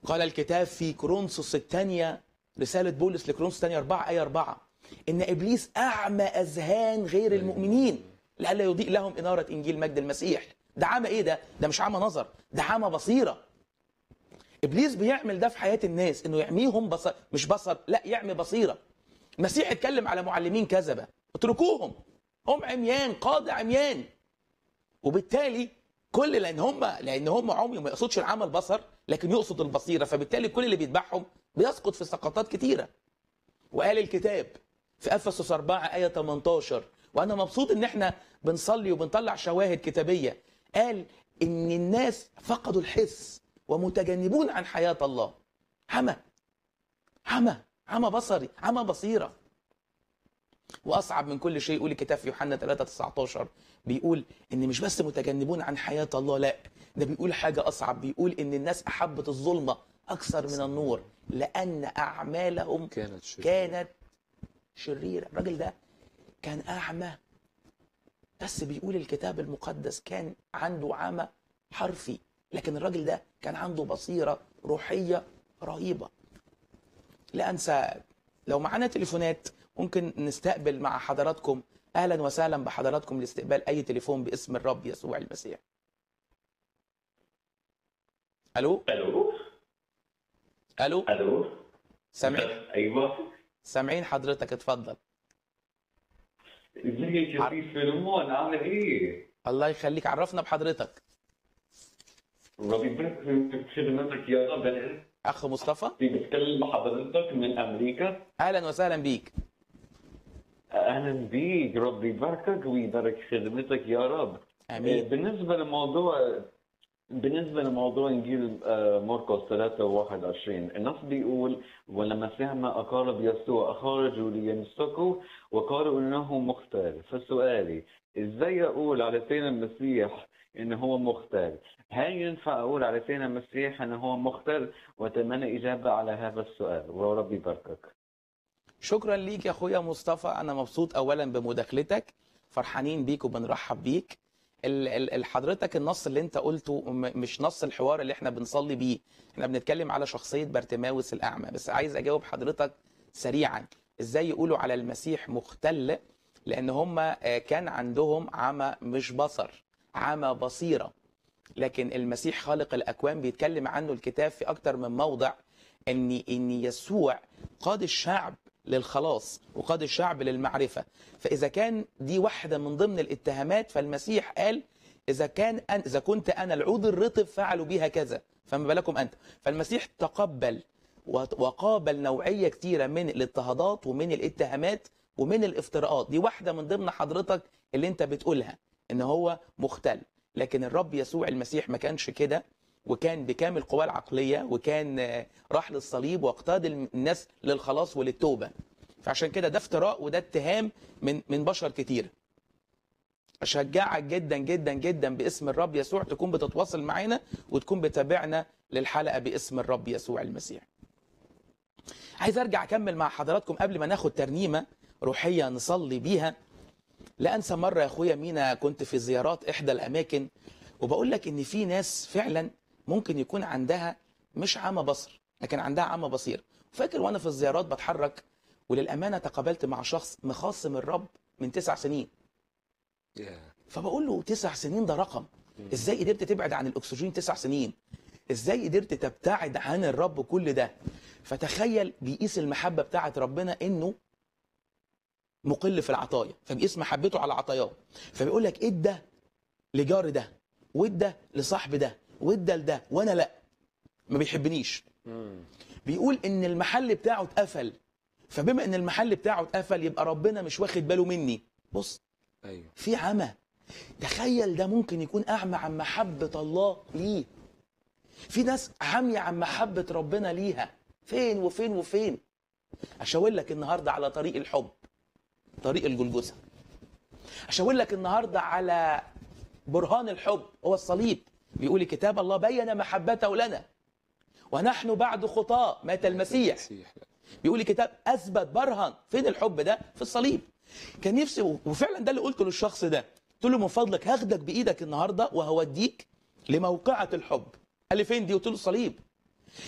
قال الكتاب في كورنثوس الثانية رسالة بولس لكورنثوس الثانية 4 آية 4 إن إبليس أعمى أذهان غير المؤمنين لئلا يضيء لهم إنارة إنجيل مجد المسيح ده عمى إيه ده؟ ده مش عمى نظر ده عمى بصيرة إبليس بيعمل ده في حياة الناس إنه يعميهم بصر مش بصر لا يعمي بصيرة المسيح اتكلم على معلمين كذبة اتركوهم هم عميان قاضي عميان وبالتالي كل لان هم لان هم عمي ما يقصدش العمى البصر لكن يقصد البصيره فبالتالي كل اللي بيتبعهم بيسقط في سقطات كتيره وقال الكتاب في افسس 4 ايه 18 وانا مبسوط ان احنا بنصلي وبنطلع شواهد كتابيه قال ان الناس فقدوا الحس ومتجنبون عن حياه الله عمى عمى عمى بصري عمى بصيره واصعب من كل شيء يقول الكتاب في يوحنا 3 19 بيقول ان مش بس متجنبون عن حياه الله لا ده بيقول حاجه اصعب بيقول ان الناس احبت الظلمه اكثر من النور لان اعمالهم كانت شريرة. كانت شريره الراجل ده كان اعمى بس بيقول الكتاب المقدس كان عنده عمى حرفي لكن الراجل ده كان عنده بصيره روحيه رهيبه لا انسى لو معانا تليفونات ممكن نستقبل مع حضراتكم اهلا وسهلا بحضراتكم لاستقبال اي تليفون باسم الرب يسوع المسيح الو الو الو الو سامعين ايوه سامعين حضرتك اتفضل ازيك يا سيد فيلمون عامل ايه؟ الله يخليك عرفنا بحضرتك ربي يبارك في خدمتك يا رب انا اخ مصطفى بتكلم مع حضرتك من امريكا اهلا وسهلا بيك اهلا بيك ربي يباركك ويبارك خدمتك يا رب امين بالنسبه لموضوع بالنسبه لموضوع انجيل آه، مرقس 3 21 النص بيقول ولما سمع اقارب يسوع خرجوا ليمسكوا وقالوا انه مختال فسؤالي ازاي اقول على سيدنا المسيح انه هو مختال هل ينفع اقول على سيدنا المسيح انه هو مختال واتمنى اجابه على هذا السؤال وربي يباركك شكرا ليك يا اخويا مصطفى انا مبسوط اولا بمداخلتك فرحانين بيك وبنرحب بيك ال- ال- ال- حضرتك النص اللي انت قلته م- مش نص الحوار اللي احنا بنصلي بيه احنا بنتكلم على شخصية بارتماوس الأعمى بس عايز أجاوب حضرتك سريعا ازاي يقولوا على المسيح مختل لأن هم آه، كان عندهم عمى مش بصر عمى بصيرة لكن المسيح خالق الأكوان بيتكلم عنه الكتاب في أكتر من موضع ان ان يسوع قاد الشعب للخلاص وقاد الشعب للمعرفه فاذا كان دي واحده من ضمن الاتهامات فالمسيح قال اذا كان أن اذا كنت انا العود الرطب فعلوا بي هكذا فما بالكم انت فالمسيح تقبل وت- وقابل نوعيه كتيره من الاضطهادات ومن الاتهامات ومن الافتراءات دي واحده من ضمن حضرتك اللي انت بتقولها ان هو مختل لكن الرب يسوع المسيح ما كانش كده وكان بكامل قواه العقليه وكان آه، راح للصليب واقتاد الناس للخلاص وللتوبه فعشان كده ده افتراء وده اتهام من من بشر كتير اشجعك جدا جدا جدا باسم الرب يسوع تكون بتتواصل معانا وتكون بتابعنا للحلقه باسم الرب يسوع المسيح عايز ارجع اكمل مع حضراتكم قبل ما ناخد ترنيمه روحيه نصلي بيها لا انسى مره يا اخويا مينا كنت في زيارات احدى الاماكن وبقول لك ان في ناس فعلا ممكن يكون عندها مش عمى بصر لكن عندها عمى بصير فاكر وانا في الزيارات بتحرك وللامانه تقابلت مع شخص مخاصم الرب من تسع سنين يا فبقول له تسع سنين ده رقم ازاي قدرت تبعد عن الاكسجين تسع سنين ازاي قدرت تبتعد عن الرب كل ده فتخيل بيقيس المحبه بتاعت ربنا انه مقل في العطايا فبيقيس محبته على عطاياه فبيقول لك ادى لجار ده وادى لصاحب ده وادى لده وانا لا ما بيحبنيش بيقول ان المحل بتاعه اتقفل فبما ان المحل بتاعه اتقفل يبقى ربنا مش واخد باله مني بص ايوه في عمى تخيل ده ممكن يكون اعمى عن محبه الله ليه في ناس عمية عن محبه ربنا ليها فين وفين وفين اشاور لك النهارده على طريق الحب طريق الجلجسه اشاور لك النهارده على برهان الحب هو الصليب بيقول كتاب الله بين محبته لنا ونحن بعد خطاه مات المسيح مسيح لا. بيقول الكتاب اثبت برهن فين الحب ده في الصليب كان نفسي وفعلا ده اللي قلته للشخص ده قلت له من فضلك هاخدك بايدك النهارده وهوديك لموقعة الحب قال لي فين دي قلت له الصليب